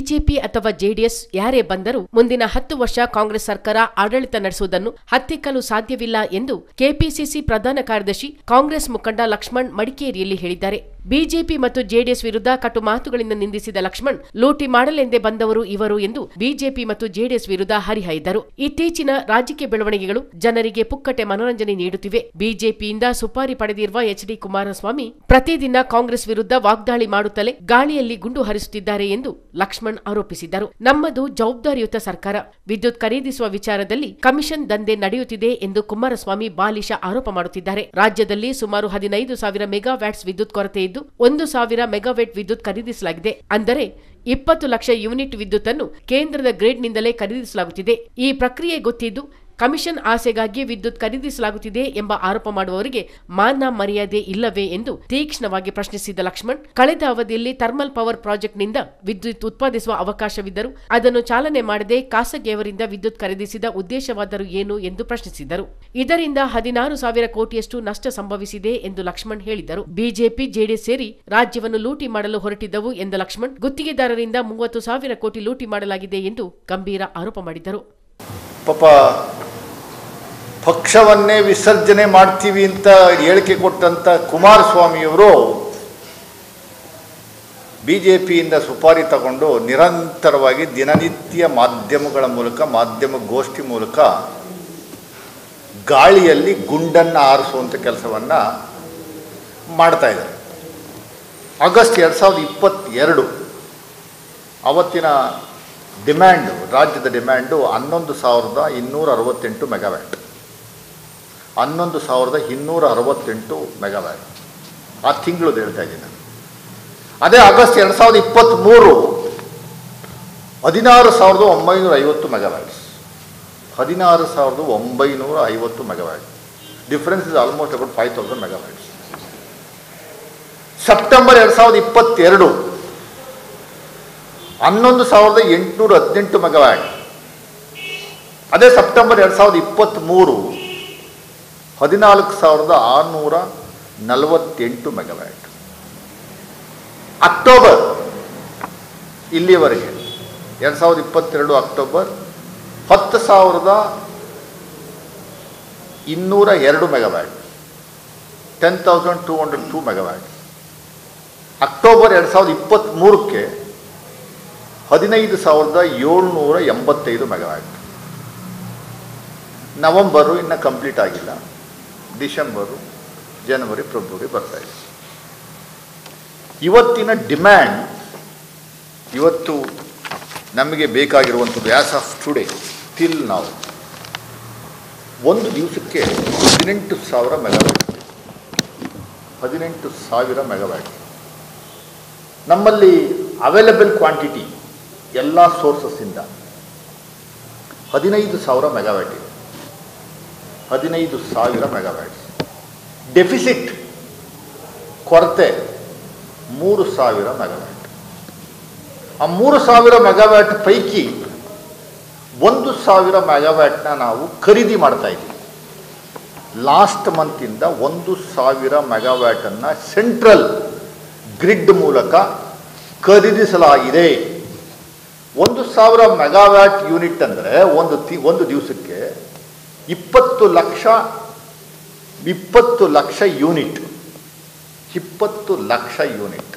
BJP ಅಥವಾ JDS ಯಾರೇ ಬಂದರೂ ಮುಂದಿನ ಹತ್ತು ವರ್ಷ ಕಾಂಗ್ರೆಸ್ ಸರ್ಕಾರ ಆಡಳಿತ ನಡೆಸುವುದನ್ನು ಹತ್ತಿಕ್ಕಲು ಸಾಧ್ಯವಿಲ್ಲ ಎಂದು ಕೆಪಿಸಿಸಿ ಪ್ರಧಾನ ಕಾರ್ಯದರ್ಶಿ ಕಾಂಗ್ರೆಸ್ ಮುಖಂಡ ಲಕ್ಷ್ಮಣ್ ಮಡಿಕೇರಿಯಲ್ಲಿ ಹೇಳಿದ್ದಾರೆ ಬಿಜೆಪಿ ಮತ್ತು ಜೆಡಿಎಸ್ ವಿರುದ್ಧ ಕಟು ಮಾತುಗಳಿಂದ ನಿಂದಿಸಿದ ಲಕ್ಷ್ಮಣ್ ಲೂಟಿ ಮಾಡಲೆಂದೇ ಬಂದವರು ಇವರು ಎಂದು ಬಿಜೆಪಿ ಮತ್ತು ಜೆಡಿಎಸ್ ವಿರುದ್ಧ ಹರಿಹಾಯ್ದರು ಇತ್ತೀಚಿನ ರಾಜಕೀಯ ಬೆಳವಣಿಗೆಗಳು ಜನರಿಗೆ ಪುಕ್ಕಟೆ ಮನೋರಂಜನೆ ನೀಡುತ್ತಿವೆ ಬಿಜೆಪಿಯಿಂದ ಸುಪಾರಿ ಪಡೆದಿರುವ ಎಚ್ ಡಿ ಕುಮಾರಸ್ವಾಮಿ ಪ್ರತಿದಿನ ಕಾಂಗ್ರೆಸ್ ವಿರುದ್ಧ ವಾಗ್ದಾಳಿ ಮಾಡುತ್ತಲೇ ಗಾಳಿಯಲ್ಲಿ ಗುಂಡು ಹಾರಿಸುತ್ತಿದ್ದಾರೆ ಎಂದು ಲಕ್ಷ್ಮಣ್ ಆರೋಪಿಸಿದರು ನಮ್ಮದು ಜವಾಬ್ದಾರಿಯುತ ಸರ್ಕಾರ ವಿದ್ಯುತ್ ಖರೀದಿಸುವ ವಿಚಾರದಲ್ಲಿ ಕಮಿಷನ್ ದಂಧೆ ನಡೆಯುತ್ತಿದೆ ಎಂದು ಕುಮಾರಸ್ವಾಮಿ ಬಾಲಿಶ ಆರೋಪ ಮಾಡುತ್ತಿದ್ದಾರೆ ರಾಜ್ಯದಲ್ಲಿ ಸುಮಾರು ಹದಿನೈದು ಸಾವಿರ ಮೆಗಾವ್ಯಾಟ್ಸ್ ವಿದ್ಯುತ್ ಕೊರತೆ ಇದ್ದು ಒಂದು ಸಾವಿರ ಮೆಗಾವ್ಯಾಟ್ ವಿದ್ಯುತ್ ಖರೀದಿಸಲಾಗಿದೆ ಅಂದರೆ ಇಪ್ಪತ್ತು ಲಕ್ಷ ಯೂನಿಟ್ ವಿದ್ಯುತ್ ಅನ್ನು ಕೇಂದ್ರದ ಗ್ರೇಡ್ನಿಂದಲೇ ಖರೀದಿಸಲಾಗುತ್ತಿದೆ ಈ ಪ್ರಕ್ರಿಯೆ ಗೊತ್ತಿದ್ದು ಕಮಿಷನ್ ಆಸೆಗಾಗಿ ವಿದ್ಯುತ್ ಖರೀದಿಸಲಾಗುತ್ತಿದೆ ಎಂಬ ಆರೋಪ ಮಾಡುವವರಿಗೆ ಮಾನ ಮರ್ಯಾದೆ ಇಲ್ಲವೇ ಎಂದು ತೀಕ್ಷ್ಣವಾಗಿ ಪ್ರಶ್ನಿಸಿದ ಲಕ್ಷ್ಮಣ್ ಕಳೆದ ಅವಧಿಯಲ್ಲಿ ಥರ್ಮಲ್ ಪವರ್ ಪ್ರಾಜೆಕ್ಟ್ನಿಂದ ವಿದ್ಯುತ್ ಉತ್ಪಾದಿಸುವ ಅವಕಾಶವಿದ್ದರೂ ಅದನ್ನು ಚಾಲನೆ ಮಾಡದೆ ಖಾಸಗಿಯವರಿಂದ ವಿದ್ಯುತ್ ಖರೀದಿಸಿದ ಉದ್ದೇಶವಾದರೂ ಏನು ಎಂದು ಪ್ರಶ್ನಿಸಿದರು ಇದರಿಂದ ಹದಿನಾರು ಸಾವಿರ ಕೋಟಿಯಷ್ಟು ನಷ್ಟ ಸಂಭವಿಸಿದೆ ಎಂದು ಲಕ್ಷ್ಮಣ್ ಹೇಳಿದರು ಬಿಜೆಪಿ ಜೆಡಿಎಸ್ ಸೇರಿ ರಾಜ್ಯವನ್ನು ಲೂಟಿ ಮಾಡಲು ಹೊರಟಿದ್ದವು ಎಂದ ಲಕ್ಷ್ಮಣ್ ಗುತ್ತಿಗೆದಾರರಿಂದ ಮೂವತ್ತು ಸಾವಿರ ಕೋಟಿ ಲೂಟಿ ಮಾಡಲಾಗಿದೆ ಎಂದು ಗಂಭೀರ ಆರೋಪ ಮಾಡಿದರು ಪಾಪ ಪಕ್ಷವನ್ನೇ ವಿಸರ್ಜನೆ ಮಾಡ್ತೀವಿ ಅಂತ ಹೇಳಿಕೆ ಕೊಟ್ಟಂತ ಕುಮಾರಸ್ವಾಮಿಯವರು ಬಿ ಜೆ ಪಿಯಿಂದ ಸುಪಾರಿ ತಗೊಂಡು ನಿರಂತರವಾಗಿ ದಿನನಿತ್ಯ ಮಾಧ್ಯಮಗಳ ಮೂಲಕ ಮಾಧ್ಯಮ ಗೋಷ್ಠಿ ಮೂಲಕ ಗಾಳಿಯಲ್ಲಿ ಗುಂಡನ್ನು ಆರಿಸುವಂಥ ಕೆಲಸವನ್ನು ಮಾಡ್ತಾ ಇದ್ದಾರೆ ಆಗಸ್ಟ್ ಎರಡು ಸಾವಿರದ ಇಪ್ಪತ್ತೆರಡು ಅವತ್ತಿನ ಡಿಮ್ಯಾಂಡು ರಾಜ್ಯದ ಡಿಮ್ಯಾಂಡು ಹನ್ನೊಂದು ಸಾವಿರದ ಇನ್ನೂರ ಅರವತ್ತೆಂಟು ಮೆಗಾವ್ಯಾಟ್ ಹನ್ನೊಂದು ಸಾವಿರದ ಇನ್ನೂರ ಅರವತ್ತೆಂಟು ಮೆಗಾವ್ಯಾಟ್ ಆ ತಿಂಗಳದ್ದು ಹೇಳ್ತಾ ಇದ್ದೀನಿ ನಾನು ಅದೇ ಆಗಸ್ಟ್ ಎರಡು ಸಾವಿರದ ಇಪ್ಪತ್ತ್ಮೂರು ಹದಿನಾರು ಸಾವಿರದ ಒಂಬೈನೂರ ಐವತ್ತು ಮೆಗಾವ್ಯಾಟ್ಸ್ ಹದಿನಾರು ಸಾವಿರದ ಒಂಬೈನೂರ ಐವತ್ತು megawatt difference is almost about five thousand megawatts September ಎರಡು ಸಾವಿರದ ಇಪ್ಪತ್ತೆರಡು ಹನ್ನೊಂದು ಸಾವಿರದ ಎಂಟುನೂರ ಹದಿನೆಂಟು ಮೆಗಾವ್ಯಾಟ್ ಅದೇ ಸೆಪ್ಟೆಂಬರ್ ಎರಡು ಸಾವಿರದ ಇಪ್ಪತ್ತ್ಮೂರು ಹದಿನಾಲ್ಕು ಸಾವಿರದ ಆರುನೂರ ನಲವತ್ತೆಂಟು ಮೆಗಾವ್ಯಾಟ್ ಅಕ್ಟೋಬರ್ ಇಲ್ಲಿಯವರೆಗೆ ಎರಡು ಸಾವಿರದ ಇಪ್ಪತ್ತೆರಡು ಅಕ್ಟೋಬರ್ ಹತ್ತು ಸಾವಿರದ ಇನ್ನೂರ ಎರಡು megawatt ten thousand two hundred two megawatt October ಎರಡು ಸಾವಿರದ ಇಪ್ಪತ್ತ್ಮೂರಕ್ಕೆ ಹದಿನೈದು ಸಾವಿರದ ಏಳ್ನೂರ ಎಂಬತ್ತೈದು ಮೆಗಾವ್ಯಾಟ್ ನವಂಬರು ಇನ್ನು ಕಂಪ್ಲೀಟ್ ಆಗಿಲ್ಲ ಡಿಸೆಂಬರು ಜನವರಿ ಫೆಬ್ರವರಿ ಬರ್ತಾ ಇದೆ ಇವತ್ತಿನ ಡಿಮ್ಯಾಂಡ್ ಇವತ್ತು ನಮಗೆ ಬೇಕಾಗಿರುವಂಥದ್ದು ಆ್ಯಸ್ ಆಫ್ ಟುಡೇ ಟಿಲ್ ನಾವು ಒಂದು ದಿವಸಕ್ಕೆ ಹದಿನೆಂಟು ಸಾವಿರ ಮೆಗಾವ್ಯಾಟ್ ಹದಿನೆಂಟು ಸಾವಿರ ಮೆಗಾವ್ಯಾಟ್ ನಮ್ಮಲ್ಲಿ ಅವೈಲಬಲ್ ಕ್ವಾಂಟಿಟಿ ಎಲ್ಲ ಸೋರ್ಸಸ್ಸಿಂದ ಹದಿನೈದು ಸಾವಿರ ಮೆಗಾವ್ಯಾಟ್ ಇದೆ ಹದಿನೈದು ಸಾವಿರ ಮೆಗಾವ್ಯಾಟ್ಸ್ ಡೆಫಿಸಿಟ್ ಕೊರತೆ ಮೂರು ಸಾವಿರ ಮೆಗಾವ್ಯಾಟ್ ಆ ಮೂರು ಸಾವಿರ ಮೆಗಾವ್ಯಾಟ್ ಪೈಕಿ ಒಂದು ಸಾವಿರ ಮೆಗಾವ್ಯಾಟ್ನ ನಾವು ಖರೀದಿ ಮಾಡ್ತಾ ಇದ್ದೀವಿ ಲಾಸ್ಟ್ ಮಂತಿಂದ ಒಂದು ಸಾವಿರ ಮೆಗಾವ್ಯಾಟನ್ನು ಸೆಂಟ್ರಲ್ ಗ್ರಿಡ್ ಮೂಲಕ ಖರೀದಿಸಲಾಗಿದೆ ಒಂದು ಸಾವಿರ ಮೆಗಾವ್ಯಾಟ್ ಯೂನಿಟ್ ಅಂದರೆ ಒಂದು ತಿ ಒಂದು ದಿವಸಕ್ಕೆ ಇಪ್ಪತ್ತು ಲಕ್ಷ ಇಪ್ಪತ್ತು ಲಕ್ಷ ಯೂನಿಟ್ ಇಪ್ಪತ್ತು ಲಕ್ಷ ಯೂನಿಟ್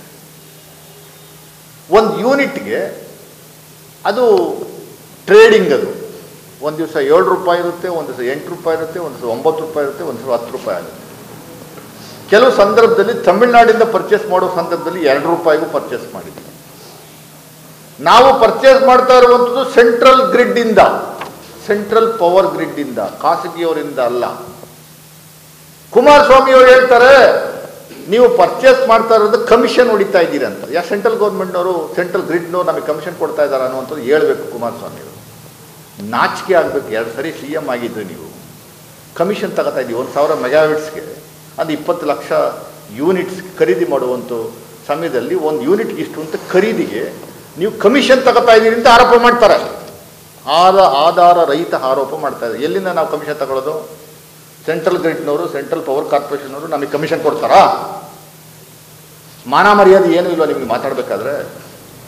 ಒಂದು ಯೂನಿಟ್ಗೆ ಅದು ಟ್ರೇಡಿಂಗ್ ಅದು ಒಂದು ದಿವಸ ಏಳು ರೂಪಾಯಿ ಇರುತ್ತೆ ಒಂದು ದಿವಸ ಎಂಟು ರೂಪಾಯಿ ಇರುತ್ತೆ ಒಂದು ದಿವಸ ಒಂಬತ್ತು ರೂಪಾಯಿ ಇರುತ್ತೆ ಒಂದು ದಿವಸ ಹತ್ತು ರೂಪಾಯಿ ಆಗುತ್ತೆ ಕೆಲವು ಸಂದರ್ಭದಲ್ಲಿ ತಮಿಳುನಾಡಿಂದ ಪರ್ಚೇಸ್ ಮಾಡೋ ಸಂದರ್ಭದಲ್ಲಿ ಎರಡು ರೂಪಾಯಿಗೂ ಪರ್ಚೇಸ್ ಮಾಡಿದ್ವಿ ನಾವು ಪರ್ಚೇಸ್ ಮಾಡ್ತಾ ಇರುವಂಥದ್ದು ಸೆಂಟ್ರಲ್ ಗ್ರಿಡ್ಡಿಂದ ಸೆಂಟ್ರಲ್ ಪವರ್ ಗ್ರಿಡ್ಡಿಂದ ಖಾಸಗಿಯವರಿಂದ ಅಲ್ಲ ಕುಮಾರಸ್ವಾಮಿ ಅವರು ಹೇಳ್ತಾರೆ ನೀವು ಪರ್ಚೇಸ್ ಮಾಡ್ತಾ ಇರೋದು ಕಮಿಷನ್ ಹೊಡಿತಾ ಇದ್ದೀರಿ ಅಂತ ಯಾ ಸೆಂಟ್ರಲ್ ಗೌರ್ಮೆಂಟ್ನವರು ಸೆಂಟ್ರಲ್ ಗ್ರಿಡ್ನವರು ನಮಗೆ ಕಮಿಷನ್ ಕೊಡ್ತಾ ಇದ್ದಾರೆ ಅನ್ನುವಂಥದ್ದು ಹೇಳ್ಬೇಕು ಕುಮಾರಸ್ವಾಮಿ ಅವರು ನಾಚಿಕೆ ಆಗಬೇಕು ಎರಡು ಸರಿ ಸಿ ಎಮ್ ಆಗಿದ್ರಿ ನೀವು ಕಮಿಷನ್ ತಗೋತಾ ಇದ್ದೀವಿ ಒಂದು ಸಾವಿರ ಮೆಗಾವಿಟ್ಸ್ಗೆ ಅದು ಇಪ್ಪತ್ತು ಲಕ್ಷ ಯೂನಿಟ್ಸ್ ಖರೀದಿ ಮಾಡುವಂಥ ಸಮಯದಲ್ಲಿ ಒಂದು ಯೂನಿಟ್ಗೆ ಇಷ್ಟು ಅಂತ ಖರೀದಿಗೆ ನೀವು ಕಮಿಷನ್ ತಗೋತಾ ಇದ್ದೀರಿ ಅಂತ ಆರೋಪ ಮಾಡ್ತಾರೆ ಆದ ಆಧಾರ ರಹಿತ ಆರೋಪ ಮಾಡ್ತಾ ಇದ್ದಾರೆ ಎಲ್ಲಿಂದ ನಾವು ಕಮಿಷನ್ ತಗೊಳ್ಳೋದು ಸೆಂಟ್ರಲ್ ಗ್ರಿಡ್ನವರು ಸೆಂಟ್ರಲ್ ಪವರ್ ಕಾರ್ಪೊರೇಷನ್ನವರು ನಮಗೆ ಕಮಿಷನ್ ಕೊಡ್ತಾರಾ ಮಾನ ಮರ್ಯಾದೆ ಏನೂ ಇಲ್ವಾ ನಿಮಗೆ ಮಾತಾಡಬೇಕಾದ್ರೆ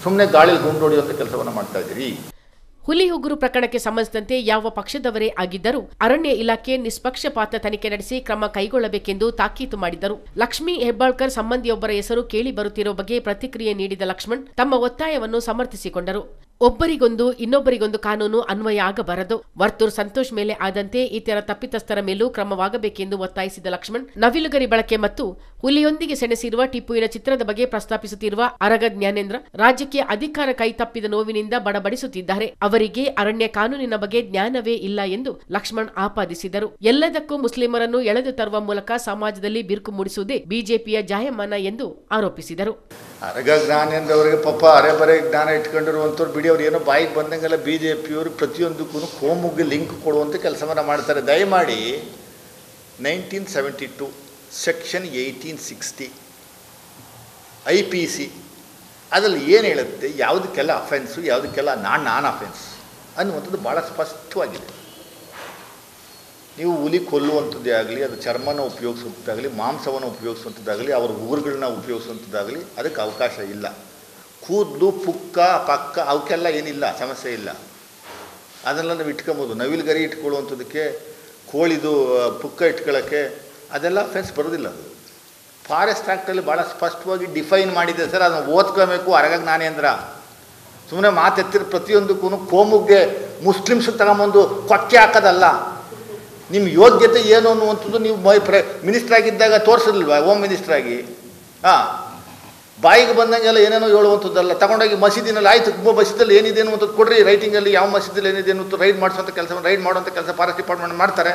ಸುಮ್ಮನೆ ಗಾಳಿಲಿ ಗುಂಡು ಹೊಡೆಯುವಂಥ ಕೆಲಸವನ್ನು ಮಾಡ್ತಾ ಇದ್ದೀರಿ ಹುಲಿ ಉಗುರು ಪ್ರಕರಣಕ್ಕೆ ಸಂಬಂಧಿಸಿದಂತೆ ಯಾವ ಪಕ್ಷದವರೇ ಆಗಿದ್ದರೂ ಅರಣ್ಯ ಇಲಾಖೆ ನಿಷ್ಪಕ್ಷಪಾತ ತನಿಖೆ ನಡೆಸಿ ಕ್ರಮ ಕೈಗೊಳ್ಳಬೇಕೆಂದು ತಾಕೀತು ಮಾಡಿದರು ಲಕ್ಷ್ಮೀ ಹೆಬ್ಬಾಳ್ಕರ್ ಸಂಬಂಧಿಯೊಬ್ಬರ ಹೆಸರು ಕೇಳಿ ಬರುತ್ತಿರುವ ಬಗ್ಗೆ ಪ್ರತಿಕ್ರಿಯೆ ನೀಡಿದ ಲಕ್ಷ್ಮಣ್ ತಮ್ಮ ಒತ್ತಾಯವನ್ನು ಸಮರ್ಥಿಸಿಕೊಂಡರು ಒಬ್ಬರಿಗೊಂದು ಇನ್ನೊಬ್ಬರಿಗೊಂದು ಕಾನೂನು ಅನ್ವಯ ಆಗಬಾರದು ವರ್ತೂರ್ ಸಂತೋಷ್ ಮೇಲೆ ಆದಂತೆ ಇತರ ತಪ್ಪಿತಸ್ಥರ ಮೇಲೂ ಕ್ರಮವಾಗಬೇಕೆಂದು ಒತ್ತಾಯಿಸಿದ ಲಕ್ಷ್ಮಣ್ ನವಿಲುಗರಿ ಬಳಕೆ ಮತ್ತು ಹುಲಿಯೊಂದಿಗೆ ಸೆಣಸಿರುವ ಟಿಪ್ಪುವಿನ ಚಿತ್ರದ ಬಗ್ಗೆ ಪ್ರಸ್ತಾಪಿಸುತ್ತಿರುವ ಅರಗ ಜ್ಞಾನೇಂದ್ರ ರಾಜ್ಯಕ್ಕೆ ಅಧಿಕಾರ ಕೈ ತಪ್ಪಿದ ನೋವಿನಿಂದ ಬಡಬಡಿಸುತ್ತಿದ್ದಾರೆ ಅವರಿಗೆ ಅರಣ್ಯ ಕಾನೂನಿನ ಬಗ್ಗೆ ಜ್ಞಾನವೇ ಇಲ್ಲ ಎಂದು ಲಕ್ಷ್ಮಣ್ ಆಪಾದಿಸಿದರು ಎಲ್ಲದಕ್ಕೂ ಮುಸ್ಲಿಮರನ್ನು ಎಳೆದು ತರುವ ಮೂಲಕ ಸಮಾಜದಲ್ಲಿ ಬಿರುಕು ಮೂಡಿಸುವುದೇ ಬಿಜೆಪಿಯ ಜಾಯಮಾನ ಎಂದು ಆರೋಪಿಸಿದರು ಅರಗ ಜ್ಞಾನೇಂದ್ರ ಅವರಿಗೆ ಪಾಪ ಅರೆ ಬರೆ ಜ್ಞಾನ ಇಟ್ಕೊಂಡಿರುವಂಥವ್ರು ಬಿಡಿ ಅವ್ರು ಏನೋ ಬಾಯಿಗೆ ಬಂದಂಗೆಲ್ಲ ಬಿ ಜೆ ಪಿಯವರು ಪ್ರತಿಯೊಂದಕ್ಕೂ ಕೋಮುಗೆ ಲಿಂಕ್ ಕೊಡುವಂಥ ಕೆಲಸವನ್ನು ಮಾಡ್ತಾರೆ ದಯಮಾಡಿ nineteen seventy two section eighteen sixty I P C ಅದರಲ್ಲಿ ಏನು ಹೇಳುತ್ತೆ ಯಾವುದಕ್ಕೆಲ್ಲ ಅಫೆನ್ಸು ಯಾವುದಕ್ಕೆಲ್ಲ ನಾನ್ ನಾನ್ ಅಫೆನ್ಸ್ ಅನ್ನುವಂಥದ್ದು ಭಾಳ ಸ್ಪಷ್ಟವಾಗಿದೆ ನೀವು ಹುಲಿ ಕೊಲ್ಲುವಂಥದ್ದೇ ಆಗಲಿ ಅದು ಚರ್ಮನ ಉಪಯೋಗಿಸುವಂಥದ್ದಾಗಲಿ ಮಾಂಸವನ್ನು ಉಪಯೋಗಿಸುವಂಥದ್ದಾಗಲಿ ಅವ್ರ ಊರುಗಳನ್ನ ಉಪಯೋಗಿಸುವಂಥದ್ದಾಗಲಿ ಅದಕ್ಕೆ ಅವಕಾಶ ಇಲ್ಲ ಕೂದಲು ಪುಕ್ಕ ಪಕ್ಕ ಅವಕ್ಕೆಲ್ಲ ಏನಿಲ್ಲ ಸಮಸ್ಯೆ ಇಲ್ಲ ಅದೆಲ್ಲ ನಾವು ಇಟ್ಕೊಬೋದು ನವಿಲುಗರಿ ಇಟ್ಕೊಳ್ಳುವಂಥದ್ದಕ್ಕೆ ಕೋಳಿದು ಆ, ಪುಕ್ಕ ಇಟ್ಕೊಳ್ಳೋಕ್ಕೆ ಅದೆಲ್ಲ ಫೆನ್ಸ್ ಬರೋದಿಲ್ಲ ಅದು ಫಾರೆಸ್ಟ್ ಆ್ಯಕ್ಟಲ್ಲಿ ಭಾಳ ಸ್ಪಷ್ಟವಾಗಿ ಡಿಫೈನ್ ಮಾಡಿದೆ ಸರ್ ಅದನ್ನು ಓದ್ಕೋಬೇಕು ಅರಗ ಜ್ಞಾನೇಂದ್ರ ಸುಮ್ಮನೆ ಮಾತೆತ್ತಿರ ಪ್ರತಿಯೊಂದಕ್ಕೂ ಕೋಮುಗೆ ಮುಸ್ಲಿಮ್ಸ್ ತಗೊಂಬಂದು ಕೊಕ್ಕೆ ಹಾಕೋದಲ್ಲ ನಿಮ್ಮ ಯೋಗ್ಯತೆ ಏನು ಅನ್ನುವಂಥದ್ದು ನೀವು ಮೈ ಪ್ರ ಮಿನಿಸ್ಟ್ರ್ ಆಗಿದ್ದಾಗ ತೋರಿಸಿರ್ಲಿಲ್ವಾ ಹೋಮ್ ಮಿನಿಸ್ಟ್ರ್ ಆಗಿ ಹಾಂ ಬಾಯಿಗೆ ಬಂದಂಗೆಲ್ಲ ಏನೇನೋ ಹೇಳುವಂಥದ್ದಲ್ಲ ತಗೊಂಡೋಗಿ ಮಸೀದಿನಲ್ಲಿ ಆಯಿತು ತುಂಬ ಮಸೀದಲ್ಲಿ ಏನಿದೆ ಅನ್ನುವಂಥದ್ದು ಕೊಡ್ರಿ ರೈಟಿಂಗಲ್ಲಿ ಯಾವ ಮಸೀದಿಯಲ್ಲಿ ಏನಿದೆ ಅನ್ನೋದು ರೈಡ್ ಮಾಡಿಸುವಂಥ ಕೆಲಸ ರೈಡ್ ಮಾಡುವಂಥ ಕೆಲಸ ಫಾರೆಸ್ಟ್ ಡಿಪಾರ್ಟ್ಮೆಂಟ್ ಮಾಡ್ತಾರೆ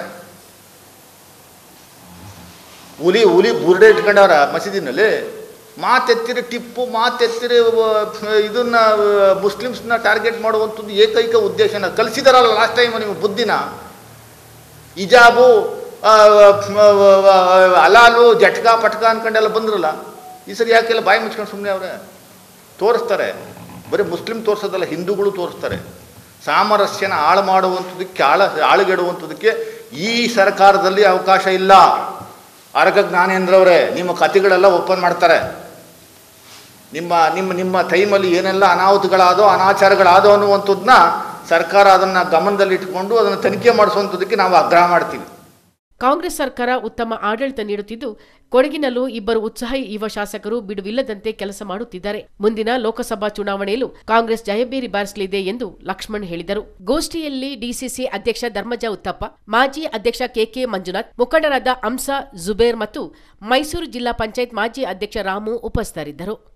ಹುಲಿ ಹುಲಿ ಬುರ್ಡೆ ಇಟ್ಕೊಂಡವ್ರ ಮಸೀದಿನಲ್ಲಿ ಮಾತೆತ್ತಿರಿ ಟಿಪ್ಪು ಮಾತೆತ್ತಿರಿ ಇದನ್ನ ಮುಸ್ಲಿಮ್ಸ್ನ ಟಾರ್ಗೆಟ್ ಮಾಡುವಂಥದ್ದು ಏಕೈಕ ಉದ್ದೇಶನ ಕಲಿಸಿದಾರಲ್ಲ ಲಾಸ್ಟ್ ಟೈಮ್ ನೀವು ಬುದ್ಧಿನ ಇಜಾಬು ಆ, ಆ, ಅಲಾಲು ಜಟ್ಕಾ ಪಟ್ಕಾ ಅನ್ಕೊಂಡೆಲ್ಲ ಬಂದ್ರಲ್ಲ ಈ ಸರಿ ಯಾಕೆಲ್ಲ ಬಾಯಿ ಮುಚ್ಕೊಂಡು ಸುಮ್ಮನೆ ಅವರೇ ತೋರಿಸ್ತಾರೆ ಬರೀ ಮುಸ್ಲಿಂ ತೋರಿಸೋದಲ್ಲ ಹಿಂದೂಗಳು ತೋರಿಸ್ತಾರೆ ಸಾಮರಸ್ಯನ ಹಾಳು ಮಾಡುವಂಥದ್ದಕ್ಕೆ ಆಳ ಆಳುಗೆಡುವಂಥದ್ದಕ್ಕೆ ಈ ಸರ್ಕಾರದಲ್ಲಿ ಅವಕಾಶ ಇಲ್ಲ ಅರಗ ಜ್ಞಾನೇಂದ್ರ ಅವರೇ ನಿಮ್ಮ ಕತೆಗಳೆಲ್ಲ ಓಪನ್ ಮಾಡ್ತಾರೆ ನಿಮ್ಮ ನಿಮ್ಮ ನಿಮ್ಮ ಟೈಮಲ್ಲಿ ಏನೆಲ್ಲ ಅನಾಹುತಗಳಾದೋ ಅನಾಚಾರಗಳಾದೋ ಅನ್ನುವಂಥದ್ದನ್ನ ಸರ್ಕಾರ ಅದನ್ನು ಗಮನದಲ್ಲಿಟ್ಟುಕೊಂಡು ಅದನ್ನು ತನಿಖೆ ಮಾಡಿಸುವಂಥದ್ದಕ್ಕೆ ನಾವು ಆಗ್ರಹ ಮಾಡ್ತೀವಿ ಕಾಂಗ್ರೆಸ್ ಸರ್ಕಾರ ಉತ್ತಮ ಆಡಳಿತ ನೀಡುತ್ತಿದ್ದು ಕೊಡಗಿನಲ್ಲೂ ಇಬ್ಬರು ಉತ್ಸಾಹಿ ಯುವ ಶಾಸಕರು ಬಿಡುವಿಲ್ಲದಂತೆ ಕೆಲಸ ಮಾಡುತ್ತಿದ್ದಾರೆ ಮುಂದಿನ ಲೋಕಸಭಾ ಚುನಾವಣೆಯಲ್ಲೂ ಕಾಂಗ್ರೆಸ್ ಜಯಬೇರಿ ಬಾರಿಸಲಿದೆ ಎಂದು ಲಕ್ಷ್ಮಣ್ ಹೇಳಿದರು ಗೋಷ್ಠಿಯಲ್ಲಿ ಡಿಸಿಸಿ ಅಧ್ಯಕ್ಷ ಧರ್ಮಜ ಉತ್ತಪ್ಪ ಮಾಜಿ ಅಧ್ಯಕ್ಷ ಕೆಕೆ ಮಂಜುನಾಥ್ ಮುಖಂಡರಾದ ಅಂಸ ಜುಬೇರ್ ಮತ್ತು ಮೈಸೂರು ಜಿಲ್ಲಾ ಪಂಚಾಯತ್ ಮಾಜಿ ಅಧ್ಯಕ್ಷ ರಾಮು ಉಪಸ್ಥಿತರಿದ್ದರು